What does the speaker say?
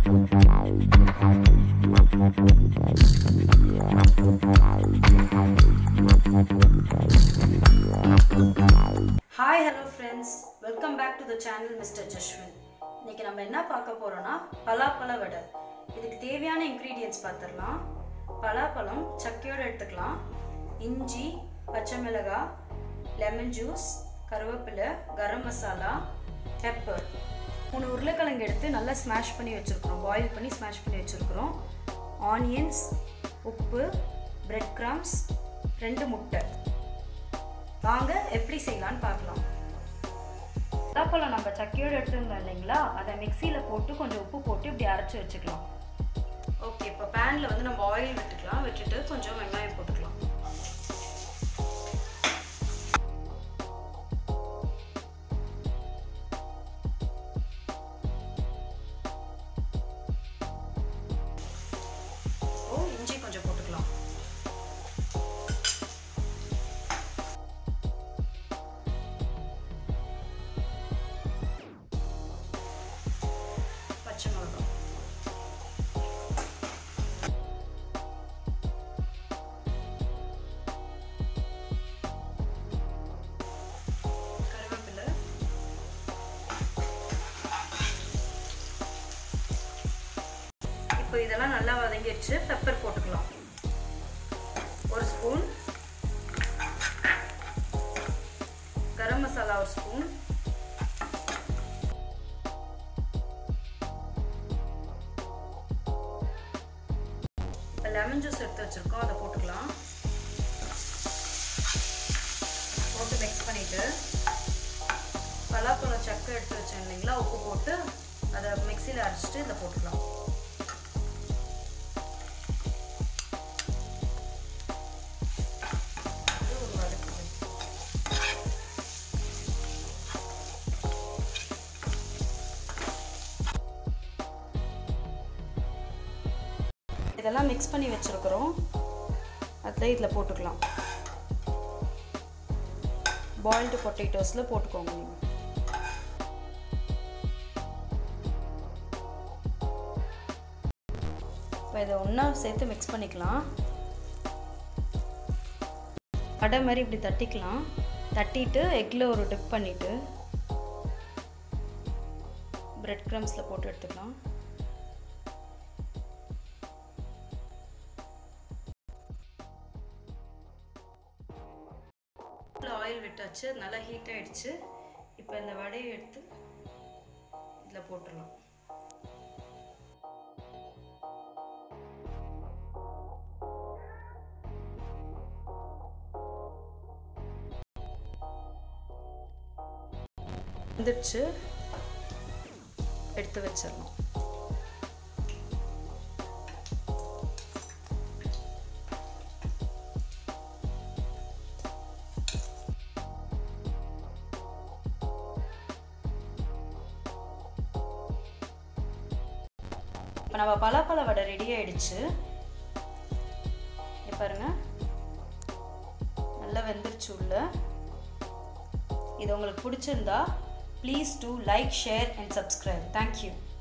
Hi hello friends welcome back to the channel mister Jaswin இன்னைக்கு நம்ம என்ன பார்க்க போறோம்னா பலாப்பழ வடை இதுக்கு தேவையான இன்க்ரீடியன்ஸ் பார்த்துடலாம் பலாப்பழம் சக்கையோடு எடுத்துக்கலாம் இஞ்சி பச்சை மிளகாய் லெமன் ஜூஸ் கருவேப்பிலை கரம் மசாலா பெப்பர் மூணு உருளைக்கிழங்கு எடுத்து நல்லா ஸ்மாஷ் பண்ணி வச்சுருக்குறோம் பாயில் பண்ணி ஸ்மாஷ் பண்ணி வச்சுருக்குறோம் ஆனியன்ஸ் உப்பு பிரெட் கிராம்ஸ் ரெண்டு முட்டை வாங்க எப்படி செய்யலான்னு பார்க்கலாம் பலாப்பழம் நம்ம சக்கையோடு எடுத்துருந்தோம் இல்லைங்களா அதை மிக்சியில் போட்டு கொஞ்சம் உப்பு போட்டு இப்படி அரைச்சி வச்சுக்கலாம் ஓகே இப்போ பேனில் வந்து நம்ம ஆயில் விட்டுக்கலாம் விட்டுட்டு கொஞ்சம் வெங்காயம் போட்டுக்கலாம் இப்போ இஞ்சி கொஞ்சம் போட்டுக்கலாம் பச்சை மிளகாய் கருவேப்பிலை இப்போ இதெல்லாம் நல்லா வதங்கிடுச்சு பெப்பர் போட்டுக்கலாம் ஒரு ஸ்பூன் கரம் மசாலா ஒரு ஸ்பூன் இப்போ லெமன் ஜூஸ் எடுத்து வச்சுருக்கோம் அதை போட்டுக்கலாம் போட்டு மிக்ஸ் பண்ணிவிட்டு பலாப்பழம் சக்கை எடுத்து வச்சேன் இல்லைங்களா உப்பு போட்டு அதை மிக்சியில் அரைச்சிட்டு இதை போட்டுக்கலாம் இது ஒரு வதக்கு. இதெல்லாம் மிக்ஸ் பண்ணி வச்சுருக்குறோம் அதில் இதில் போட்டுக்கலாம் பாயில்டு பொட்டேட்டோஸில் போட்டுக்கோங்க நீங்கள் இப்போ இதை ஒன்றா சேர்த்து மிக்ஸ் பண்ணிக்கலாம் வடை மாதிரி இப்படி தட்டிக்கலாம் தட்டிட்டு எக்கில் ஒரு டிப் பண்ணிவிட்டு பிரெட் க்ரம்ஸில் போட்டு எடுத்துக்கலாம் ஆயில் விட்டாச்சு நல்லா ஹீட் ஆயிடுச்சு இப்போ இந்த வடையை எடுத்து இதில் போட்டுடலாம் வந்துடுச்சு எடுத்து வச்சிடலாம் இப்போ நம்ம பலாப்பழ வடை ரெடி ஆயிடுச்சு இங்க பாருங்க நல்லா வெந்துருச்சு உள்ள இது உங்களுக்கு பிடிச்சிருந்தா please do like share and subscribe thank you